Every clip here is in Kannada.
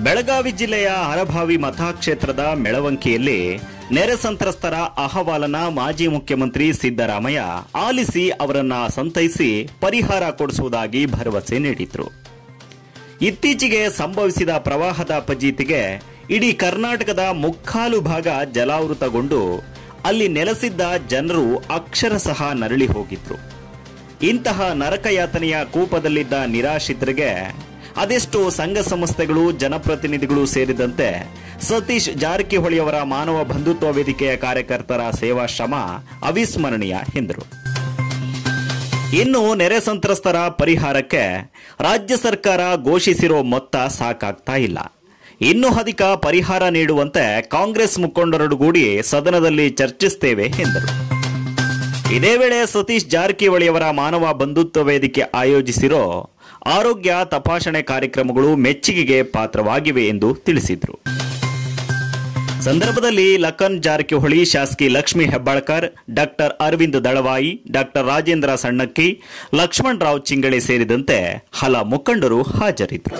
ಬೆಳಗಾವಿ ಜಿಲ್ಲೆಯ ಹರಭಾವಿ ಮತಕ್ಷೇತ್ರದ ಮೆಳವಂಕಿಯಲ್ಲಿ ನೆರೆ ಸಂತ್ರಸ್ತರ ಅಹವಾಲನ ಮಾಜಿ ಮುಖ್ಯಮಂತ್ರಿ ಸಿದ್ದರಾಮಯ್ಯ ಆಲಿಸಿ ಅವರನ್ನ ಸಂತೈಸಿ ಪರಿಹಾರ ಕೊಡಿಸುವುದಾಗಿ ಭರವಸೆ ನೀಡಿದ್ರು ಇತ್ತೀಚೆಗೆ ಸಂಭವಿಸಿದ ಪ್ರವಾಹದ ಫಜೀತಿಗೆ ಇಡೀ ಕರ್ನಾಟಕದ ಮುಕ್ಕಾಲು ಭಾಗ ಜಲಾವೃತಗೊಂಡು ಅಲ್ಲಿ ನೆಲೆಸಿದ್ದ ಜನರು ಅಕ್ಷರಶಃ ನರಳಿ ಹೋಗಿದ್ರು ಇಂತಹ ನರಕಯಾತನೆಯ ಕೂಪದಲ್ಲಿದ್ದ ನಿರಾಶ್ರಿತರಿಗೆ ಅದೆಷ್ಟೋ ಸಂಘ ಸಂಸ್ಥೆಗಳು ಜನಪ್ರತಿನಿಧಿಗಳು ಸೇರಿದಂತೆ ಸತೀಶ್ ಜಾರಕಿಹೊಳಿಯವರ ಮಾನವ ಬಂಧುತ್ವ ವೇದಿಕೆಯ ಕಾರ್ಯಕರ್ತರ ಸೇವಾ ಶ್ರಮ ಅವಿಸ್ಮರಣೀಯ ಎಂದರು ಇನ್ನು ನೆರೆ ಸಂತ್ರಸ್ತರ ಪರಿಹಾರಕ್ಕೆ ರಾಜ್ಯ ಸರ್ಕಾರ ಘೋಷಿಸಿರೋ ಮೊತ್ತ ಸಾಕಾಗ್ತಾ ಇಲ್ಲ ಇನ್ನೂ ಅಧಿಕ ಪರಿಹಾರ ನೀಡುವಂತೆ ಕಾಂಗ್ರೆಸ್ ಮುಖಂಡರೊಡಗೂಡಿ ಸದನದಲ್ಲಿ ಚರ್ಚಿಸುತ್ತೇವೆ ಎಂದರು ಇದೇ ವೇಳೆ ಸತೀಶ್ ಜಾರಕಿಹೊಳಿಯವರ ಮಾನವ ಬಂಧುತ್ವ ವೇದಿಕೆ ಆಯೋಜಿಸಿರೋ ಆರೋಗ್ಯ ತಪಾಸಣೆ ಕಾರ್ಯಕ್ರಮಗಳು ಮೆಚ್ಚುಗೆಗೆ ಪಾತ್ರವಾಗಿವೆ ಎಂದು ತಿಳಿಸಿದರು ಸಂದರ್ಭದಲ್ಲಿ ಲಖನ್ ಜಾರಕಿಹೊಳಿ ಶಾಸಕಿ ಲಕ್ಷ್ಮೀ ಹೆಬ್ಬಾಳ್ಕರ್ ಡಾಕ್ಟರ್ ಅರವಿಂದ್ ದಳವಾಯಿ ಡಾಕ್ಟರ್ ರಾಜೇಂದ್ರ ಸಣ್ಣಕ್ಕಿ ಲಕ್ಷ್ಮಣ್ ರಾವ್ ಚಿಂಗಳೆ ಸೇರಿದಂತೆ ಹಲ ಮುಖಂಡರು ಹಾಜರಿದ್ದರು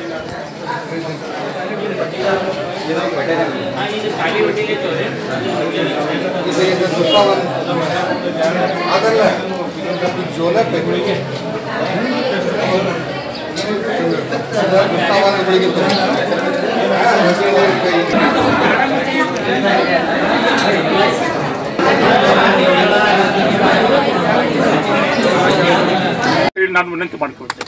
ಇದು ಈಗ ತುಪ್ಪ ಅದಲ್ಲ ಇದು ಜೋಲ ಬೆಗುಳಿಗೆ ತುಪ್ಪವನ್ನು ಗುಳಿಗೆ ಹೇಳಿ ನಾನು ವಿನಂತಿ ಮಾಡಿಕೊಳ್ತೇನೆ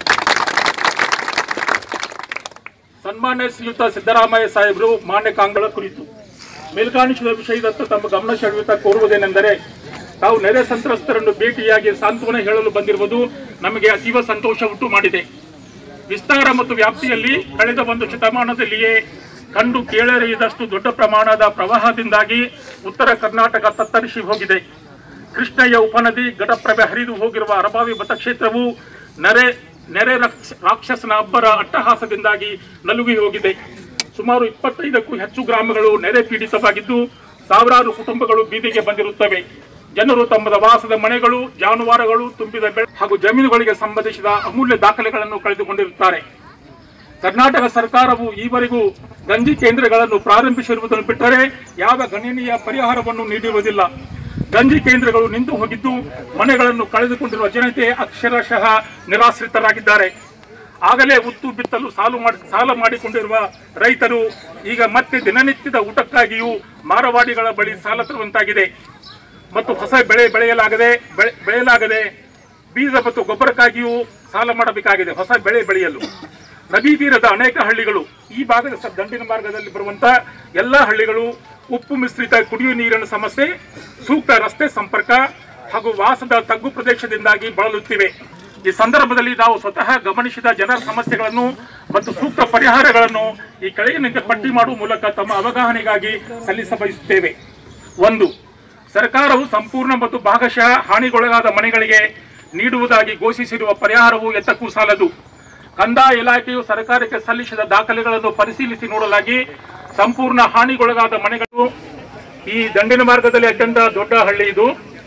ಸನ್ಮಾನ್ಯ ಶ್ರೀಯುತ ಸಿದ್ದರಾಮಯ್ಯ ಸಾಹೇಬರು ಮಾನ್ಯ ಕಾಂಗಳ ಕುರಿತು ಮೇಲ್ಕಾಣಿಸಿದ ವಿಷಯದತ್ತ ತಮ್ಮ ಗಮನ ಸೆಳೆಯುತ್ತಾ ಕೋರುವುದೇನೆಂದರೆ ತಾವು ನೆರೆ ಸಂತ್ರಸ್ತರನ್ನು ಭೇಟಿಯಾಗಿ ಸಾಂತ್ವನ ಹೇಳಲು ಬಂದಿರುವುದು ನಮಗೆ ಅತೀವ ಸಂತೋಷ ಉಂಟು ಮಾಡಿದೆ ವಿಸ್ತಾರ ಮತ್ತು ವ್ಯಾಪ್ತಿಯಲ್ಲಿ ಕಳೆದ ಒಂದು ಶತಮಾನದಲ್ಲಿಯೇ ಕಂಡು ಕೇಳರಿಯದಷ್ಟು ದೊಡ್ಡ ಪ್ರಮಾಣದ ಪ್ರವಾಹದಿಂದಾಗಿ ಉತ್ತರ ಕರ್ನಾಟಕ ತತ್ತರಿಸಿ ಹೋಗಿದೆ ಕೃಷ್ಣಯ್ಯ ಉಪನದಿ ಘಟಪ್ರಭೆ ಹರಿದು ಹೋಗಿರುವ ಅರಬಾವಿ ಮತಕ್ಷೇತ್ರವು ನೆರೆ ನೆರೆ ರಾಕ್ಷ- ರಾಕ್ಷಸನ ಅಬ್ಬರ ಅಟ್ಟಹಾಸದಿಂದಾಗಿ ನಲುಗಿ ಹೋಗಿದೆ ಸುಮಾರು ಇಪ್ಪತ್ತೈದಕ್ಕೂ ಹೆಚ್ಚು ಗ್ರಾಮಗಳು ನೆರೆ ಪೀಡಿತವಾಗಿದ್ದು ಸಾವಿರಾರು ಕುಟುಂಬಗಳು ಬೀದಿಗೆ ಬಂದಿರುತ್ತವೆ ಜನರು ತಮ್ಮ ವಾಸದ ಮನೆಗಳು ಜಾನುವಾರುಗಳು ತುಂಬಿದ ಬೆಳೆ ಹಾಗೂ ಜಮೀನುಗಳಿಗೆ ಸಂಬಂಧಿಸಿದ ಅಮೂಲ್ಯ ದಾಖಲೆಗಳನ್ನು ಕಳೆದುಕೊಂಡಿರುತ್ತಾರೆ ಕರ್ನಾಟಕ ಸರ್ಕಾರವು ಈವರೆಗೂ ಗಂಜಿ ಕೇಂದ್ರಗಳನ್ನು ಪ್ರಾರಂಭಿಸಿರುವುದನ್ನು ಬಿಟ್ಟರೆ ಯಾವ ಗಣನೀಯ ಪರಿಹಾರವನ್ನು ನೀಡಿರುವುದಿಲ್ಲ ಗಂಜಿ ಕೇಂದ್ರಗಳು ನಿಂತು ಹೋಗಿದ್ದು ಮನೆಗಳನ್ನು ಕಳೆದುಕೊಂಡಿರುವ ಜನತೆ ಅಕ್ಷರಶಃ ನಿರಾಶ್ರಿತರಾಗಿದ್ದಾರೆ ಆಗಲೇ ಉತ್ತು ಬಿತ್ತಲು ಸಾಲು ಮಾಡಿ ಸಾಲ ಮಾಡಿಕೊಂಡಿರುವ ರೈತರು ಈಗ ಮತ್ತೆ ದಿನನಿತ್ಯದ ಊಟಕ್ಕಾಗಿಯೂ ಮಾರವಾಡಿಗಳ ಬಳಿ ಸಾಲ ತರುವಂತಾಗಿದೆ ಮತ್ತು ಹೊಸ ಬೆಳೆ ಬೆಳೆಯಲಾಗದೆ ಬೆಳೆ- ಬೆಳೆಯಲಾಗದೆ ಬೀಜ ಮತ್ತು ಗೊಬ್ಬರಕ್ಕಾಗಿಯೂ ಸಾಲ ಮಾಡಬೇಕಾಗಿದೆ ಹೊಸ ಬೆಳೆ ಬೆಳೆಯಲು ನದಿ ತೀರದ ಅನೇಕ ಹಳ್ಳಿಗಳು ಈ ಭಾಗದ ಸ- ದಂಡಿನ ಮಾರ್ಗದಲ್ಲಿ ಬರುವಂತ ಎಲ್ಲ ಹಳ್ಳಿಗಳು ಉಪ್ಪು ಮಿಶ್ರಿತ ಕುಡಿಯುವ ನೀರಿನ ಸಮಸ್ಯೆ ಸೂಕ್ತ ರಸ್ತೆ ಸಂಪರ್ಕ ಹಾಗೂ ವಾಸದ ತಗ್ಗು ಪ್ರದೇಶದಿಂದಾಗಿ ಬಳಲುತ್ತಿವೆ ಈ ಸಂದರ್ಭದಲ್ಲಿ ನಾವು ಸ್ವತಃ ಗಮನಿಸಿದ ಜನರ ಸಮಸ್ಯೆಗಳನ್ನು ಮತ್ತು ಸೂಕ್ತ ಪರಿಹಾರಗಳನ್ನು ಈ ಕೆಳಗಿನಂತೆ ಪಟ್ಟಿ ಮಾಡುವ ಮೂಲಕ ತಮ್ಮ ಅವಗಾಹನೆಗಾಗಿ ಸಲ್ಲಿಸಬಯಸುತ್ತೇವೆ ಒಂದು ಸರ್ಕಾರವು ಸಂಪೂರ್ಣ ಮತ್ತು ಭಾಗಶಃ ಹಾನಿಗೊಳಗಾದ ಮನೆಗಳಿಗೆ ನೀಡುವುದಾಗಿ ಘೋಷಿಸಿರುವ ಪರಿಹಾರವು ಎತ್ತಕ್ಕೂ ಸಾಲದು ಕಂದಾಯ ಇಲಾಖೆಯು ಸರ್ಕಾರಕ್ಕೆ ಸಲ್ಲಿಸಿದ ದಾಖಲೆಗಳನ್ನು ಪರಿಶೀಲಿಸಿ ನೋಡಲಾಗಿ ಸಂಪೂರ್ಣ ಹಾನಿಗೊಳಗಾದ ಮನೆಗಳು ಈ ದಂಡಿನ ಮಾರ್ಗದಲ್ಲಿ ಅತ್ಯಂತ ದೊಡ್ಡ ಹಳ್ಳಿ ಇದು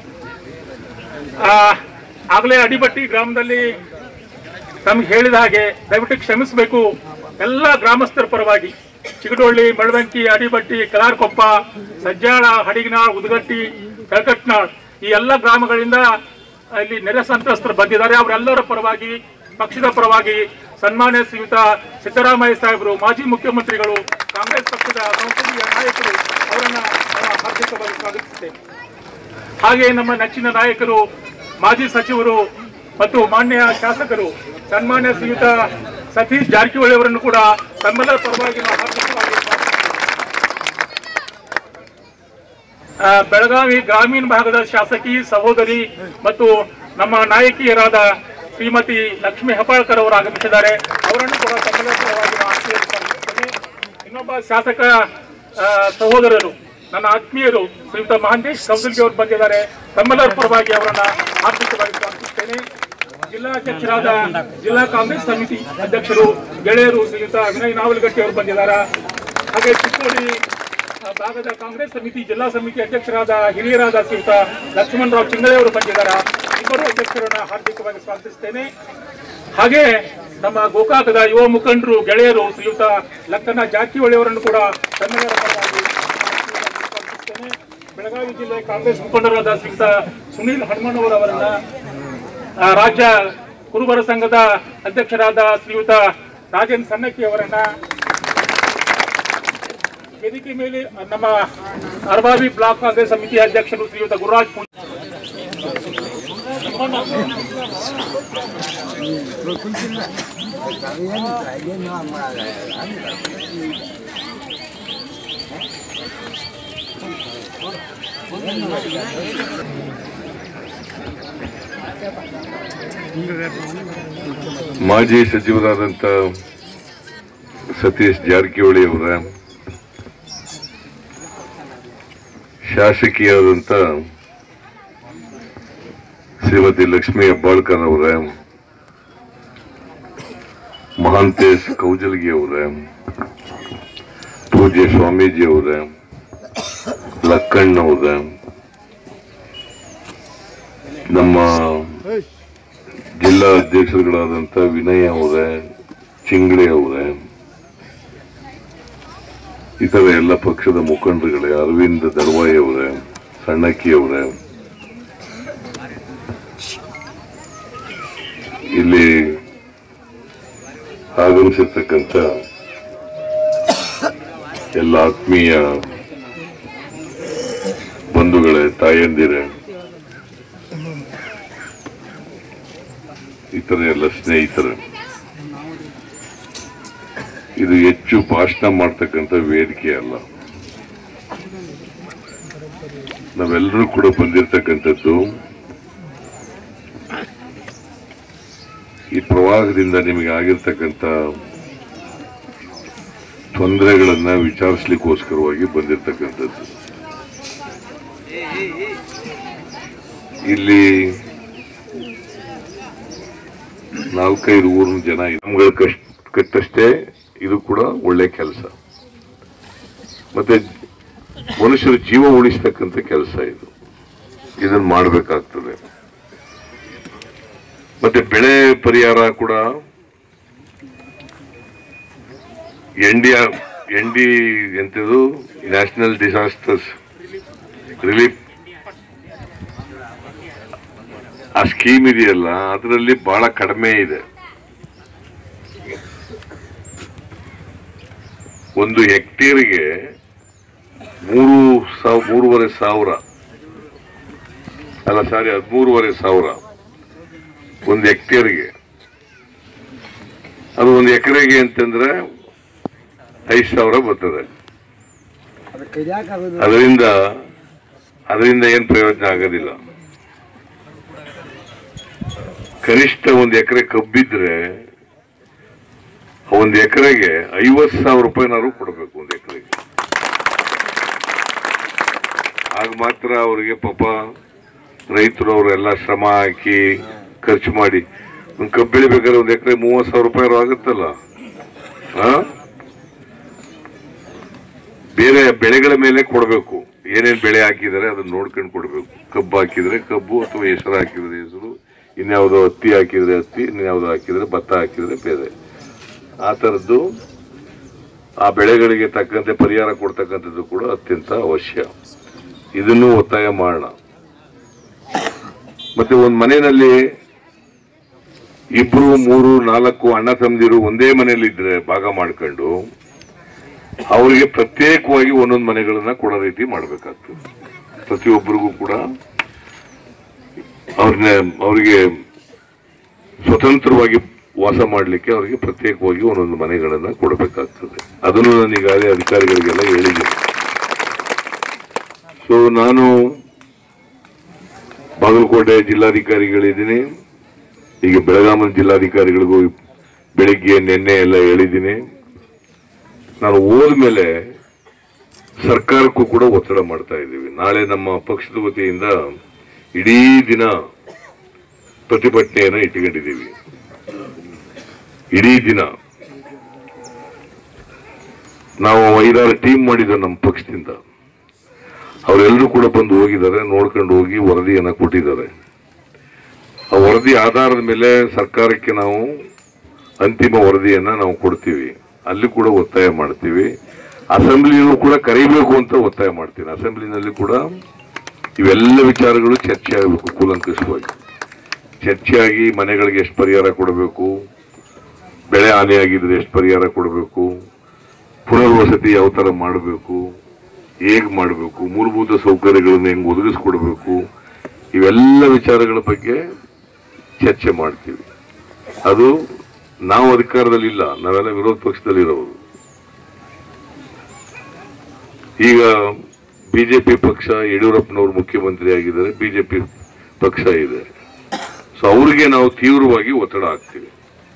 ಆ, ಆಗಲೇ ಅಡಿಬಟ್ಟಿ ಗ್ರಾಮದಲ್ಲಿ ತಮ್ಗೆ ಹೇಳಿದ ಹಾಗೆ ದಯವಿಟ್ಟು ಕ್ಷಮಿಸಬೇಕು ಎಲ್ಲ ಗ್ರಾಮಸ್ಥರ ಪರವಾಗಿ ಚಿಗಡೊಳ್ಳಿ ಮಳವಂಕಿ ಅಡಿಬಟ್ಟಿ ಕಲಾರ್ಕೊಪ್ಪ ಸಜ್ಜಾಳ ಹಡಿಗನಾಳ್ ಉದಗಟ್ಟಿ ಕಳಕಟ್ನಾಳ್ ಈ ಎಲ್ಲ ಗ್ರಾಮಗಳಿಂದ ಇಲ್ಲಿ ನೆರೆ ಸಂತ್ರಸ್ತರು ಬಂದಿದ್ದಾರೆ ಅವರೆಲ್ಲರ ಪರವಾಗಿ ಪಕ್ಷದ ಪರವಾಗಿ ಸನ್ಮಾನ್ಯ ಶ್ರೀಯುತ ಸಿದ್ದರಾಮಯ್ಯ ಸಾಹೇಬರು ಮಾಜಿ ಮುಖ್ಯಮಂತ್ರಿಗಳು ಕಾಂಗ್ರೆಸ್ ಪಕ್ಷದ ಸಂಸದೀಯ ನಾಯಕರು ಅವರನ್ನ ನಾನು ಹಾರ್ದಿಕವಾಗಿ ಸ್ವಾಗತಿಸುತ್ತೇನೆ ಹಾಗೆ ನಮ್ಮ ನೆಚ್ಚಿನ ನಾಯಕರು ಮಾಜಿ ಸಚಿವರು ಮತ್ತು ಮಾನ್ಯ ಶಾಸಕರು ಸನ್ಮಾನ್ಯ ಶ್ರೀಯುತ ಸತೀಶ್ ಜಾರಕಿಹೊಳಿ ಅವರನ್ನು ಕೂಡ ತಮ್ಮೆಲ್ಲರ ಪರವಾಗಿ ನಾವು ಹಾರ್ದಿಕವಾಗಿ ಸ್ವಾಗತಿಸುತ್ತೇವೆ. ಆ, ಬೆಳಗಾವಿ ಗ್ರಾಮೀಣ ಭಾಗದ ಶಾಸಕಿ ಸಹೋದರಿ ಮತ್ತು ನಮ್ಮ ನಾಯಕಿಯರಾದ ಶ್ರೀಮತಿ ಲಕ್ಷ್ಮೀ ಹೆಬ್ಬಾಳ್ಕರ್ ಅವರು ಆಗಮಿಸಿದ್ದಾರೆ ಅವರನ್ನು ಕೂಡ ತಮ್ಮೆಲ್ಲರ ಪರವಾಗಿ ನಾನು ಆತ್ಮೀಯರು ಸ್ವಾಗತಿಸುತ್ತೇನೆ. ಇನ್ನೊಬ್ಬ ಶಾಸಕ ಆ, ಸಹೋದರರು ನನ್ನ ಆತ್ಮೀಯರು ಶ್ರೀಯುತ ಮಹಾಂತೇಶ್ ಕೌದಲ್ಗಿ ಅವರು ಬಂದಿದ್ದಾರೆ ತಮ್ಮೆಲ್ಲರ ಪರವಾಗಿ ಅವರನ್ನ ಆರ್ಥಿಕವಾಗಿ ಸ್ವಾಗತಿಸುತ್ತೇನೆ ಜಿಲ್ಲಾಧ್ಯಕ್ಷರಾದ ಜಿಲ್ಲಾ ಕಾಂಗ್ರೆಸ್ ಸಮಿತಿ ಅಧ್ಯಕ್ಷರು ಗೆಳೆಯರು ಶ್ರೀಯುತ ವಿನಯ್ ನಾವಲಗಟ್ಟಿ ಅವರು ಬಂದಿದ್ದಾರೆ ಹಾಗೆ ಚಿಕ್ಕೋಡಿ ಆ, ಭಾಗದ ಕಾಂಗ್ರೆಸ್ ಸಮಿತಿ ಜಿಲ್ಲಾ ಸಮಿತಿ ಅಧ್ಯಕ್ಷರಾದ ಹಿರಿಯರಾದ ಶ್ರೀಯುತ ಲಕ್ಷ್ಮಣರಾವ್ ಚಿಂಗಳೆ ಅವರು ಬಂದಿದ್ದಾರೆ ಇಬ್ಬರು ಅಧ್ಯಕ್ಷರನ್ನ ಹಾರ್ದಿಕವಾಗಿ ಸ್ವಾಗತಿಸ್ತೇನೆ ಹಾಗೆ ನಮ್ಮ ಗೋಕಾಕದ ಯುವ ಮುಖಂಡರು ಗೆಳೆಯರು ಶ್ರೀಯುತ ಲಕ್ಕನ ಜಾರಕಿಹೊಳಿ ಅವರನ್ನು ಕೂಡ ಕನ್ನಡರ ಪರವಾಗಿ ಸ್ವಾಗತಿಸುತ್ತೇನೆ. ಬೆಳಗಾವಿ ಜಿಲ್ಲೆ ಕಾಂಗ್ರೆಸ್ ಮುಖಂಡರಾದ ಶ್ರೀಯುತ ಸುನೀಲ್ ಹನುಮಣ್ಣವರವರನ್ನ ಆ, ರಾಜ್ಯ ಕುರುಬರ ಸಂಘದ ಅಧ್ಯಕ್ಷರಾದ ಶ್ರೀಯುತ ರಾಜೇಂದ್ರ ಸನ್ನಕ್ಕಿ ಅವರನ್ನ ವೇದಿಕೆ ಮೇಲೆ ನಮ್ಮ ಅರ್ಬಾವಿ ಬ್ಲಾಕ್ ಕಾಂಗ್ರೆಸ್ ಸಮಿತಿ ಅಧ್ಯಕ್ಷರು ಶ್ರೀಯುತ ಗುರುರಾಜ್ ಪೂಜ್ ಮಾಜಿ ಸಚಿವರಾದಂಥ ಸತೀಶ್ ಜಾರಕಿಹೊಳಿ ಅವರ ಶಾಸಕಿಯಾದಂಥ ಶ್ರೀಮತಿ ಲಕ್ಷ್ಮೀ ಹೆಬ್ಬಾಳ್ಕರ್ ಅವರ ಮಹಾಂತೇಶ್ ಕೌಜಲ್ಗಿ ಅವರ ಪೂಜ್ಯ ಸ್ವಾಮೀಜಿ ಅವರ ಲಕ್ಕಣ್ಣ ಅವರ ನಮ್ಮ ಜಿಲ್ಲಾ ಅಧ್ಯಕ್ಷರುಗಳಾದಂಥ ವಿನಯ್ ಅವರೇ ಚಿಂಗ್ಳೆ ಅವರೇ ಇತರ ಎಲ್ಲ ಪಕ್ಷದ ಮುಖಂಡರುಗಳೇ ಅರವಿಂದ್ ದರ್ವಾಯಿ ಅವರೇ ಸಣ್ಣಕ್ಕಿ ಅವರೇ ಇಲ್ಲಿ ಆಗಮಿಸಿರ್ತಕ್ಕಂಥ ಎಲ್ಲ ಆತ್ಮೀಯ ಬಂಧುಗಳೇ ತಾಯಂದಿರೇ ಇತರ ಎಲ್ಲ ಸ್ನೇಹಿತರು ಇದು ಹೆಚ್ಚು ಭಾಷಣ ಮಾಡ್ತಕ್ಕಂಥ ವೇದಿಕೆ ಅಲ್ಲ ನಾವೆಲ್ಲರೂ ಕೂಡ ಬಂದಿರತಕ್ಕಂಥದ್ದು ಈ ಪ್ರವಾಹದಿಂದ ನಿಮಗೆ ಆಗಿರ್ತಕ್ಕಂಥ ತೊಂದರೆಗಳನ್ನ ವಿಚಾರಿಸ್ಲಿಕ್ಕೋಸ್ಕರವಾಗಿ ಬಂದಿರತಕ್ಕಂಥದ್ದು ಇಲ್ಲಿ ನಾಲ್ಕೈದು ಊರಿನ ಜನ ನಮ್ಗಳ ಕಷ್ಟ ಕಟ್ಟಷ್ಟೇ ಇದು ಕೂಡ ಒಳ್ಳೆ ಕೆಲಸ ಮತ್ತೆ ಮನುಷ್ಯರ ಜೀವ ಉಳಿಸ್ತಕ್ಕಂಥ ಕೆಲಸ ಇದು ಇದನ್ನ ಮಾಡಬೇಕಾಗ್ತದೆ ಮತ್ತೆ ಬೆಳೆ ಪರಿಹಾರ ಕೂಡ ಎನ್ ಡಿ ಎನ್ ಡಿ ಎಂತದು ನ್ಯಾಷನಲ್ ಡಿಸಾಸ್ಟರ್ಸ್ ರಿಲೀಫ್ ಆ ಸ್ಕೀಮ್ ಇದೆಯಲ್ಲ ಅದರಲ್ಲಿ ಬಹಳ ಕಡಿಮೆ ಇದೆ ಒಂದು ಹೆಕ್ಟೇರ್ಗೆ ಮೂರು ಸಾವ್ ಮೂರುವರೆ ಸಾವಿರ ಅಲ್ಲ ಸಾರಿ ಹದಿಮೂರುವರೆ ಸಾವಿರ ಒಂದು ಹೆಕ್ಟೇರ್ಗೆ ಅದು ಒಂದು ಎಕರೆಗೆ ಅಂತಂದ್ರೆ ಐದು ಸಾವಿರ ಬರ್ತದೆ ಅದರಿಂದ ಅದರಿಂದ ಏನ್ ಪ್ರಯೋಜನ ಆಗೋದಿಲ್ಲ ಕನಿಷ್ಠ ಒಂದು ಎಕರೆ ಕಬ್ಬಿದ್ರೆ ಒಂದು ಎಕರೆಗೆ ಐವತ್ತು ಸಾವಿರ ರೂಪಾಯಿನಾರು ಕೊಡಬೇಕು ಒಂದು ಎಕರೆಗೆ ಆಗ ಮಾತ್ರ ಅವರಿಗೆ ಪಾಪ ರೈತರು ಅವರೆಲ್ಲ ಶ್ರಮ ಹಾಕಿ ಖರ್ಚು ಮಾಡಿ ಒಂದು ಕಬ್ಬು ಬೆಳಿಬೇಕಾದ್ರೆ ಒಂದು ಎಕರೆ ಮೂವತ್ತು ಸಾವಿರ ರೂಪಾಯಿ ಆಗುತ್ತಲ್ಲ ಆ? ಬೇರೆ ಬೆಳೆಗಳ ಮೇಲೆ ಕೊಡಬೇಕು ಏನೇನ್ ಬೆಳೆ ಹಾಕಿದ್ದಾರೆ ಅದನ್ನ ನೋಡ್ಕೊಂಡು ಕೊಡಬೇಕು ಕಬ್ಬು ಹಾಕಿದ್ರೆ ಕಬ್ಬು ಅಥವಾ ಹೆಸರು ಹಾಕಿದ್ರೆ ಹೆಸರು ಇನ್ಯಾವುದೋ ಹತ್ತಿ ಹಾಕಿದ್ರೆ ಹತ್ತಿ ಇನ್ಯಾವುದೋ ಹಾಕಿದ್ರೆ ಭತ್ತ ಹಾಕಿದ್ರೆ ಬೇರೆ ಆ ಥರದ್ದು ಆ ಬೆಳೆಗಳಿಗೆ ತಕ್ಕಂತೆ ಪರಿಹಾರ ಕೊಡ್ತಕ್ಕಂಥದ್ದು ಕೂಡ ಅತ್ಯಂತ ಅವಶ್ಯ ಇದನ್ನು ಒತ್ತಾಯ ಮಾಡೋಣ ಮತ್ತೆ ಒಂದು ಮನೆಯಲ್ಲಿ ಇಬ್ರು ಮೂರು ನಾಲ್ಕು ಅಣ್ಣ ತಮ್ಮದಿರು ಒಂದೇ ಮನೆಯಲ್ಲಿ ಇದ್ರೆ ಭಾಗ ಮಾಡ್ಕೊಂಡು ಅವರಿಗೆ ಪ್ರತ್ಯೇಕವಾಗಿ ಒಂದೊಂದು ಮನೆಗಳನ್ನ ಕೊಡೋ ರೀತಿ ಮಾಡಬೇಕಾಗ್ತದೆ ಪ್ರತಿಯೊಬ್ಬರಿಗೂ ಕೂಡ ಅವ್ರನ್ನ ಅವರಿಗೆ ಸ್ವತಂತ್ರವಾಗಿ ವಾಸ ಮಾಡಲಿಕ್ಕೆ ಅವರಿಗೆ ಪ್ರತ್ಯೇಕವಾಗಿ ಒಂದೊಂದು ಮನೆಗಳನ್ನ ಕೊಡಬೇಕಾಗ್ತದೆ ಅದನ್ನು ನಾನು ಈಗಾಗಲೇ ಅಧಿಕಾರಿಗಳಿಗೆಲ್ಲ ಹೇಳಿದ್ದೀನಿ ಸೊ ನಾನು ಬಾಗಲಕೋಟೆ ಜಿಲ್ಲಾಧಿಕಾರಿಗಳಿದ್ದೀನಿ ಈಗ ಬೆಳಗಾಮನ ಜಿಲ್ಲಾಧಿಕಾರಿಗಳಿಗೂ ಬೆಳಿಗ್ಗೆ ನಿನ್ನೆ ಎಲ್ಲ ಹೇಳಿದ್ದೀನಿ ನಾನು ಹೋದ್ಮೇಲೆ ಸರ್ಕಾರಕ್ಕೂ ಕೂಡ ಒತ್ತಡ ಮಾಡ್ತಾ ಇದ್ದೀವಿ ನಾಳೆ ನಮ್ಮ ಪಕ್ಷದ ವತಿಯಿಂದ ಇಡೀ ದಿನ ಪ್ರತಿಭಟನೆಯನ್ನು ಇಟ್ಟುಕೊಂಡಿದ್ದೀವಿ ಇಡೀ ದಿನ ನಾವು ಐದಾರು ಟೀಮ್ ಮಾಡಿದ್ದ ನಮ್ಮ ಪಕ್ಷದಿಂದ ಅವರೆಲ್ಲರೂ ಕೂಡ ಬಂದು ಹೋಗಿದ್ದಾರೆ ನೋಡ್ಕೊಂಡು ಹೋಗಿ ವರದಿಯನ್ನ ಕೊಟ್ಟಿದ್ದಾರೆ ಆ ವರದಿ ಆಧಾರದ ಮೇಲೆ ಸರ್ಕಾರಕ್ಕೆ ನಾವು ಅಂತಿಮ ವರದಿಯನ್ನ ನಾವು ಕೊಡ್ತೀವಿ ಅಲ್ಲಿ ಕೂಡ ಒತ್ತಾಯ ಮಾಡ್ತೀವಿ ಅಸೆಂಬ್ಲಿನೂ ಕೂಡ ಕರೀಬೇಕು ಅಂತ ಒತ್ತಾಯ ಮಾಡ್ತೀನಿ ಅಸೆಂಬ್ಲಿನಲ್ಲಿ ಕೂಡ ಇವೆಲ್ಲ ವಿಚಾರಗಳು ಚರ್ಚೆ ಆಗಬೇಕು ಕೂಲಂಕಷವಾಗಿ ಚರ್ಚೆಯಾಗಿ ಮನೆಗಳಿಗೆ ಎಷ್ಟು ಪರಿಹಾರ ಕೊಡಬೇಕು ಬೆಳೆ ಹಾನಿಯಾಗಿದ್ರೆ ಎಷ್ಟು ಪರಿಹಾರ ಕೊಡಬೇಕು ಪುನರ್ವಸತಿ ಯಾವ ತರ ಮಾಡಬೇಕು ಹೇಗ್ ಮಾಡಬೇಕು ಮೂಲಭೂತ ಸೌಕರ್ಯಗಳನ್ನು ಹೆಂಗ್ ಒದಗಿಸ್ಕೊಡ್ಬೇಕು ಇವೆಲ್ಲ ವಿಚಾರಗಳ ಬಗ್ಗೆ ಚರ್ಚೆ ಮಾಡ್ತೀವಿ ಅದು ನಾವು ಅಧಿಕಾರದಲ್ಲಿಲ್ಲ ನಾವೆಲ್ಲ ವಿರೋಧ ಪಕ್ಷದಲ್ಲಿರೋರು ಈಗ ಬಿಜೆಪಿ ಪಕ್ಷ ಯಡಿಯೂರಪ್ಪನವರು ಮುಖ್ಯಮಂತ್ರಿ ಆಗಿದ್ದಾರೆ ಬಿಜೆಪಿ ಪಕ್ಷ ಇದೆ ಸೊ ಅವ್ರಿಗೆ ನಾವು ತೀವ್ರವಾಗಿ ಒತ್ತಡ ಹಾಕ್ತೀವಿ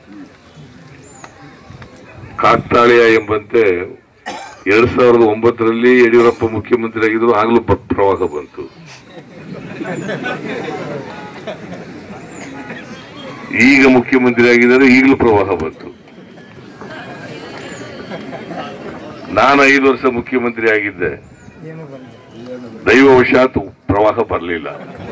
ಕಾಕ್ತಾಳೀಯ ಎಂಬಂತೆ ಎರಡ್ ಸಾವಿರದ ಒಂಬತ್ತರಲ್ಲಿ ಯಡಿಯೂರಪ್ಪ ಮುಖ್ಯಮಂತ್ರಿ ಆಗಿದ್ರು ಆಗ್ಲೂ ಪ- ಪ್ರವಾಹ ಬಂತು ಈಗ ಮುಖ್ಯಮಂತ್ರಿ ಆಗಿದ್ದಾರೆ ಈಗಲೂ ಪ್ರವಾಹ ಬಂತು ನಾನು ಐದು ವರ್ಷ ಮುಖ್ಯಮಂತ್ರಿ ಆಗಿದ್ದೆ ದೈವವಶಾತ್ ಪ್ರವಾಹ ಬರಲಿಲ್ಲ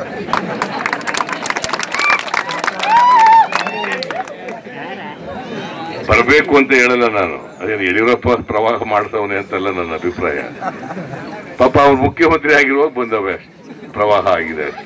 ಬರಬೇಕು ಅಂತ ಹೇಳಲ್ಲ ನಾನು ಅದೇನು ಯಡಿಯೂರಪ್ಪ ಪ್ರವಾಹ ಮಾಡ್ತವನೆ ಅಂತಲ್ಲ ನನ್ನ ಅಭಿಪ್ರಾಯ ಪಾಪ ಅವ್ರು ಮುಖ್ಯಮಂತ್ರಿ ಆಗಿರುವಾಗ ಬಂದವೆ ಅಷ್ಟೆ. ಪ್ರವಾಹ ಆಗಿದೆ ಅಷ್ಟೆ.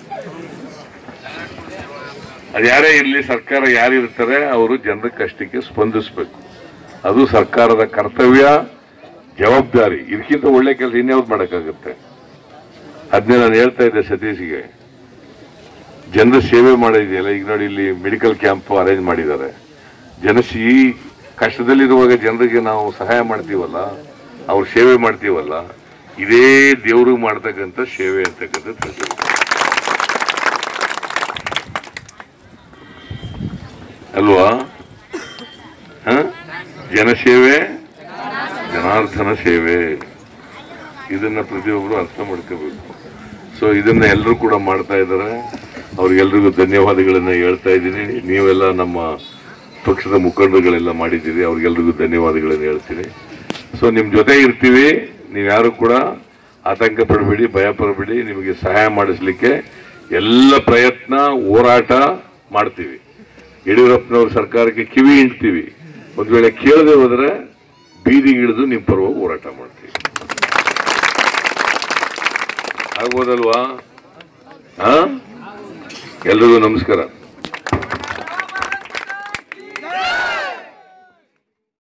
ಅದು ಯಾರೇ ಇರಲಿ ಸರ್ಕಾರ ಯಾರಿರ್ತಾರೆ ಅವರು ಜನರ ಕಷ್ಟಕ್ಕೆ ಸ್ಪಂದಿಸಬೇಕು ಅದು ಸರ್ಕಾರದ ಕರ್ತವ್ಯ ಜವಾಬ್ದಾರಿ ಇದಕ್ಕಿಂತ ಒಳ್ಳೆ ಕೆಲಸ ಇನ್ಯಾವ್ದು ಮಾಡಕ್ಕಾಗುತ್ತೆ ಅದನ್ನೇ ನಾನು ಹೇಳ್ತಾ ಇದ್ದೆ ಸತೀಶ್ಗೆ ಜನರ ಸೇವೆ ಮಾಡೋದಿದೆಯಲ್ಲ ಈಗ ನೋಡಿ ಇಲ್ಲಿ ಮೆಡಿಕಲ್ ಕ್ಯಾಂಪ್ ಅರೇಂಜ್ ಮಾಡಿದ್ದಾರೆ ಜನ ಈ ಕಷ್ಟದಲ್ಲಿರುವಾಗ ಜನರಿಗೆ ನಾವು ಸಹಾಯ ಮಾಡ್ತೀವಲ್ಲ ಅವ್ರ ಸೇವೆ ಮಾಡ್ತೀವಲ್ಲ ಇದೇ ದೇವರು ಮಾಡ್ತಕ್ಕಂಥ ಸೇವೆ ಅಂತಕ್ಕಂಥದ್ದು ತಿಳ್ಕೊಬೇಕು. ಅಲ್ವಾ ಹ? ಜನಸೇವೆ ಜನಾರ್ದನ ಸೇವೆ ಇದನ್ನ ಪ್ರತಿಯೊಬ್ಬರು ಅರ್ಥ ಮಾಡ್ಕೋಬೇಕು ಸೊ ಇದನ್ನ ಎಲ್ಲರೂ ಕೂಡ ಮಾಡ್ತಾ ಇದ್ದಾರೆ ಅವ್ರಿಗೆಲ್ರಿಗೂ ಧನ್ಯವಾದಗಳನ್ನ ಹೇಳ್ತಾ ಇದ್ದೀನಿ ನೀವೆಲ್ಲ ನಮ್ಮ ಪಕ್ಷದ ಮುಖಂಡರುಗಳೆಲ್ಲ ಮಾಡಿದ್ದೀರಿ ಅವ್ರಿಗೆಲ್ರಿಗೂ ಧನ್ಯವಾದಗಳನ್ನ ಹೇಳ್ತೀನಿ ಸೊ ನಿಮ್ ಜೊತೆ ಇರ್ತೀವಿ ನೀವ್ಯಾರು ಕೂಡ ಆತಂಕ ಪಡಬೇಡಿ ಭಯ ಪಡಬೇಡಿ ನಿಮಗೆ ಸಹಾಯ ಮಾಡಿಸ್ಲಿಕ್ಕೆ ಎಲ್ಲ ಪ್ರಯತ್ನ ಹೋರಾಟ ಮಾಡ್ತೀವಿ ಯಡಿಯೂರಪ್ಪನವ್ರ ಸರ್ಕಾರಕ್ಕೆ ಕಿವಿ ಹಿಂಡ್ತೀವಿ ಒಂದ್ ವೇಳೆ ಕೇಳದೆ ಹೋದ್ರೆ ಬೀದಿಗಿಳಿದು ನಿಮ್ ಪರವಾಗಿ ಹೋರಾಟ ಮಾಡ್ತೀವಿ ಆಗ್ಬೋದಲ್ವಾ ಹಾ ಎಲ್ರಿಗೂ ನಮಸ್ಕಾರ